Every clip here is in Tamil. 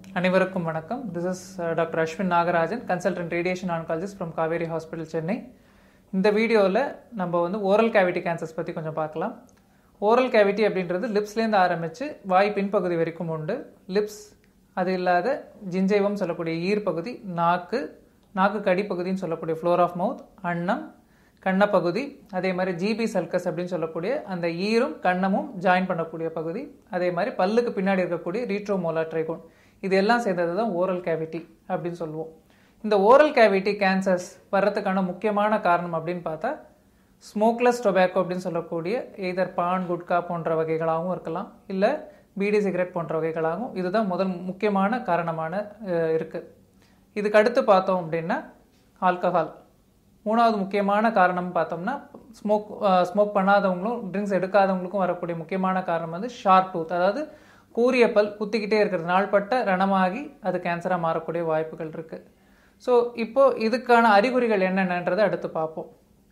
அனைவருக்கும் வணக்கம் this is doctor Ashwin Nagarajan consultant radiation oncologist from Kauvery hospital Chennai இந்த வீடியோவில் நம்ம வந்து ஓரல் கேவிட்டி கேன்சர்ஸ் பற்றி கொஞ்சம் பார்க்கலாம் ஓரல் கேவிட்டி அப்படின்றது லிப்ஸ்லேருந்து ஆரம்பித்து வாய் பின்பகுதி வரைக்கும் உண்டு லிப்ஸ் அது இல்லாத ஜிஞ்சைவம் சொல்லக்கூடிய ஈர் பகுதி நாக்கு நாக்கு கடிப்பகுதின்னு சொல்லக்கூடிய ஃப்ளோர் ஆஃப் மவுத் அன்னம் கண்ணப்பகுதி அதே மாதிரி ஜிபி சல்கஸ் அப்படின்னு சொல்லக்கூடிய அந்த ஈரும் கண்ணமும் ஜாயின் பண்ணக்கூடிய பகுதி அதே மாதிரி பல்லுக்கு பின்னாடி இருக்கக்கூடிய ரீட்ரோமோலா ட்ரைகோன் இது எல்லாம் சேர்ந்தது தான் ஓரல் கேவிட்டி அப்படின்னு சொல்லுவோம் இந்த ஓரல் கேவிட்டி கேன்சர்ஸ் வர்றதுக்கான முக்கியமான காரணம் அப்படின்னு பார்த்தா ஸ்மோக்லெஸ் டொபேக்கோ அப்படின்னு சொல்லக்கூடிய எய்தர் பான் குட்கா போன்ற வகைகளாகவும் இருக்கலாம் இல்லை பீடி சிகரெட் போன்ற வகைகளாகவும் இதுதான் முதல் முக்கியமான காரணமான அஹ், இருக்கு இதுக்கு அடுத்து பார்த்தோம் அப்படின்னா ஆல்கஹால் மூணாவது முக்கியமான காரணம் பார்த்தோம்னா ஸ்மோக் ஸ்மோக் பண்ணாதவங்களும் ட்ரிங்க்ஸ் எடுக்காதவங்களுக்கும் வரக்கூடிய முக்கியமான காரணம் வந்து ஷார்ப் டூத் அதாவது கூரிய பல் குத்திக்கிட்டே இருக்கிறது நாள்பட்ட ரணமாகி அது கேன்சராக மாறக்கூடிய வாய்ப்புகள் இருக்குது ஸோ இப்போ இதுக்கான அறிகுறிகள் என்னென்னன்றதை அடுத்து பார்ப்போம்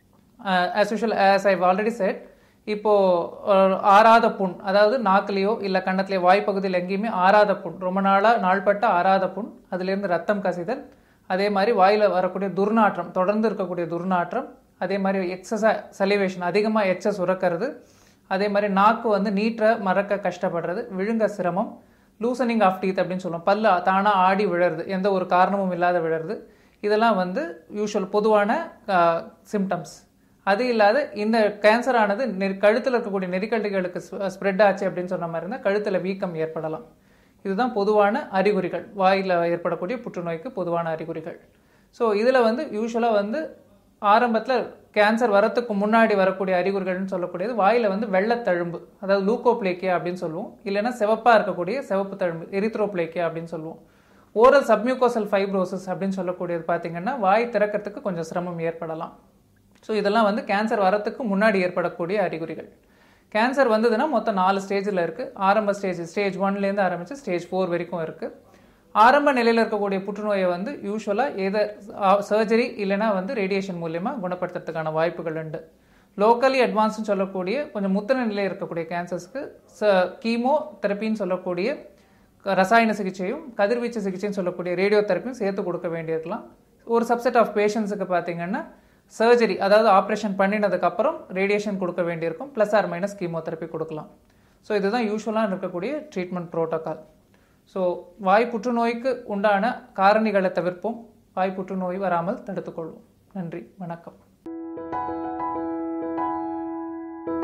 as usual as I already said இப்போ ஒரு ஆறாத புண் அதாவது நாக்குலேயோ இல்லை கன்னத்துலேயோ வாய்ப்பகுதியில் எங்கேயுமே ஆறாத புண் ரொம்ப நாளாக நாள்பட்ட ஆறாத புண் அதுலேருந்து ரத்தம் கசிதல் அதே மாதிரி வாயில் வரக்கூடிய துர்நாற்றம் தொடர்ந்து இருக்கக்கூடிய துர்நாற்றம் அதே மாதிரி எக்ஸஸா சலிவேஷன் அதிகமாக எச்சஸ் சுரக்கிறது அதே மாதிரி நாக்கு வந்து நீட்ட மறக்க கஷ்டப்படுறது விழுங்க சிரமம் லூசனிங் ஆஃப் டீத் அப்படின்னு சொல்லுவோம் பல்லு தானாக ஆடி விழறது எந்த ஒரு காரணமும் இல்லாத விழறது இதெல்லாம் வந்து யூஷுவல் பொதுவான சிம்டம்ஸ் அது இல்லாத இந்த கேன்சர் ஆனது நெ- கழுத்துல இருக்கக்கூடிய நெறிக்கல்டுகளுக்கு ஸ்ப்ரெட் ஆச்சு அப்படின்னு சொன்ன மாதிரி இருந்தால் கழுத்துல வீக்கம் ஏற்படலாம் இதுதான் பொதுவான அறிகுறிகள் வாயில் ஏற்படக்கூடிய புற்றுநோய்க்கு பொதுவான அறிகுறிகள் ஸோ இதில் வந்து யூஸ்வலாக வந்து ஆரம்பத்தில் கேன்சர் வரத்துக்கு முன்னாடி வரக்கூடிய அறிகுறிகள்னு சொல்லக்கூடியது வாயில் வந்து வெள்ளத்தழும்பு அதாவது லூக்கோப்ளேக்கியா அப்படின்னு சொல்லுவோம் இல்லைன்னா சிவப்பாக இருக்கக்கூடிய சிவப்பு தழும்பு எரித்ரோப்ளேக்கியா அப்படின்னு சொல்லுவோம் ஓரல் சப்மியூகோசல் ஃபைப்ரோசிஸ் அப்படின்னு சொல்லக்கூடியது பார்த்தீங்கன்னா வாய் திறக்கிறதுக்கு கொஞ்சம் சிரமம் ஏற்படலாம் ஸோ இதெல்லாம் வந்து கேன்சர் வரத்துக்கு முன்னாடி ஏற்படக்கூடிய அறிகுறிகள் கேன்சர் வந்ததுன்னா மொத்தம் நாலு ஸ்டேஜில் இருக்குது ஆரம்ப ஸ்டேஜ் ஸ்டேஜ் ஒன்லேருந்து ஆரம்பித்து ஸ்டேஜ் ஃபோர் வரைக்கும் இருக்குது ஆரம்ப நிலையில் இருக்கக்கூடிய புற்றுநோயை வந்து யூஸ்வலாக எதை சர்ஜரி இல்லைன்னா வந்து ரேடியேஷன் மூலயமா குணப்படுத்துறதுக்கான வாய்ப்புகள் உண்டு லோக்கலி அட்வான்ஸ்னு சொல்லக்கூடிய கொஞ்சம் முத்தின நிலையில் இருக்கக்கூடிய கேன்சர்ஸ்க்கு ச கீமோ தெரப்பின்னு சொல்லக்கூடிய க- ரசாயன சிகிச்சையும் கதிர்வீச்சு சிகிச்சைன்னு சொல்லக்கூடிய ரேடியோ தெரப்பியும் சேர்த்து கொடுக்க வேண்டியிருக்கலாம் ஒரு சப்செட் ஆஃப் பேஷண்ட்ஸுக்கு பார்த்தீங்கன்னா சர்ஜரி அதாவது ஆப்ரேஷன் பண்ணினதுக்கு அப்புறம் ரேடியேஷன் கொடுக்க வேண்டியிருக்கும் ப்ளஸ் ஆர் மைனஸ் கீமோதெரப்பி கொடுக்கலாம் ஸோ இதுதான் யூஸ்வலாக இருக்கக்கூடிய ட்ரீட்மெண்ட் ப்ரோட்டோகால் ஸோ வாய் புற்றுநோய்க்கு உண்டான காரணிகளை தவிர்ப்போம் வாய் புற்றுநோய் வராமல் தடுத்துக்கொள்வோம் நன்றி வணக்கம்